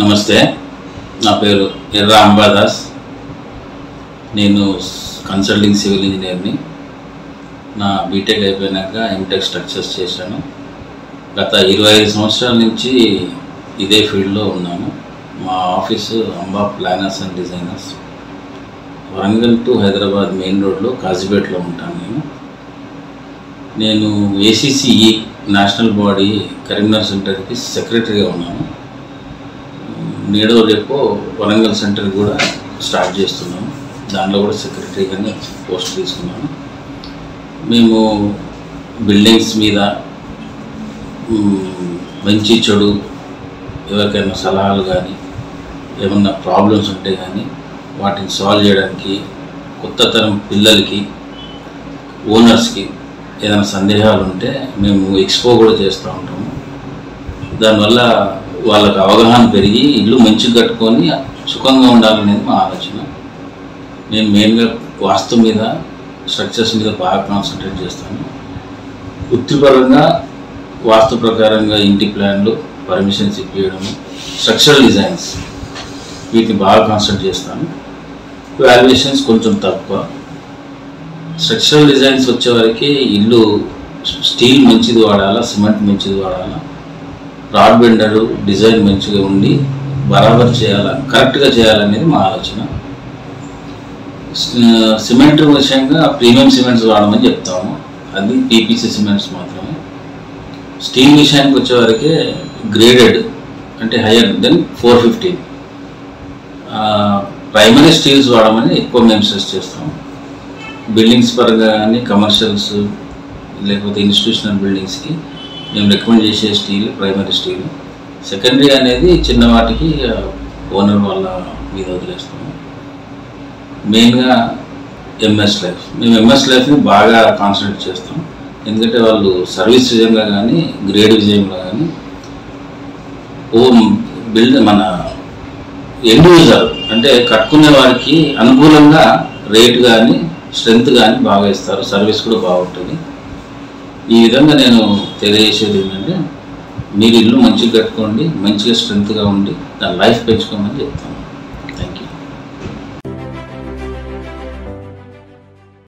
నమస్తే నా పేరు ఎర్ర అంబాదాస్ నేను కన్సల్టింగ్ సివిల్ ఇంజనీర్ని నా బీటెక్ అయిపోయినాక ఎంటెక్ స్ట్రక్చర్స్ చేశాను గత ఇరవై ఐదు సంవత్సరాల నుంచి ఇదే ఫీల్డ్లో ఉన్నాను మా office Amba planners and designers Warangal to Hyderabad main రోడ్లో కాజీపేటలో ఉంటాను నేను నేను ఏసీసీఈ నేషనల్ బాడీ కరీంనగర్ సెంటర్కి సెక్రటరీగా ఉన్నాను నేడో రేపో వరంగల్ సెంటర్ కూడా స్టార్ట్ చేస్తున్నాము దాంట్లో కూడా సెక్రటరీగానే పోస్ట్ తీసుకున్నాను మేము బిల్డింగ్స్ మీద మ్, మంచి చెడు ఎవరికైనా సలహాలు కానీ ఏమన్నా ప్రాబ్లమ్స్ ఉంటే కానీ వాటిని సాల్వ్ చేయడానికి కొత్త తరం పిల్లలకి ఓనర్స్కి ఏదైనా సందేహాలు ఉంటే మేము ఎక్స్పో కూడా చేస్తూ ఉంటాము దానివల్ల వాళ్ళకి అవగాహన పెరిగి ఇల్లు మంచిగా కట్టుకొని సుఖంగా ఉండాలనేది మా ఆలోచన నేను మెయిన్గా వాస్తు మీద స్ట్రక్చర్స్ మీద బాగా కాన్సన్ట్రేట్ చేస్తాను వృత్తిపరంగా వాస్తు ప్రకారంగా ఇంటి ప్లాన్లు పర్మిషన్స్ ఇప్పించడము స్ట్రక్చరల్ డిజైన్స్ వీటిని బాగా కాన్సన్ట్రేట్ చేస్తాను వాల్యుయేషన్స్ కొంచెం తక్కువ స్ట్రక్చరల్ డిజైన్స్ వచ్చేవరకు ఇల్లు స్టీల్ మంచిది వాడాలా సిమెంట్ మంచిది వాడాలా రాడ్ బెండరు డిజైన్ మంచిగా ఉండి బరాబర్ చేయాలా కరెక్ట్గా చేయాలనేది మా ఆలోచన సి- సిమెంట్ విషయంగా ప్రీమియం సిమెంట్స్ వాడమని చెప్తాము అది పీపీసీ సిమెంట్స్ మాత్రమే స్టీల్ విషయానికి వచ్చేవరకే గ్రేడెడ్ అంటే higher than four fifteen primary steels వాడమని ఎక్కువ మేము స్ట్రెస్ చేస్తాము బిల్డింగ్స్ పరంగా కానీ కమర్షియల్స్ లేకపోతే ఇన్స్టిట్యూషనల్ బిల్డింగ్స్కి మేము రికమెండ్ చేసే స్టీల్ ప్రైమరీ స్టీల్ సెకండరీ అనేది చిన్న వాటికి ఓనర్ వాళ్ళ మీద వదిలేస్తాము మెయిన్గా ఎంఎస్ లైఫ్ మేము ఎంఎస్ లైఫ్ని బాగా కాన్సన్ట్రేట్ చేస్తాం ఎందుకంటే వాళ్ళు సర్వీస్ విజయంగా కానీ గ్రేడ్ విజయంలో కానీ ఓ బిల్డ్ మన ఎండ్ యూజర్ అంటే కట్టుకునే వారికి అనుకూలంగా రేట్ కానీ స్ట్రెంత్ కానీ బాగా ఇస్తారు సర్వీస్ కూడా బాగుంటుంది ఈ విధంగా నేను తెలియజేసేది ఏంటంటే మీరు ఇల్లు మంచిగా కట్టుకోండి మంచిగా స్ట్రెంత్గా ఉండి దాని లైఫ్ పెంచుకోమని చెప్తాను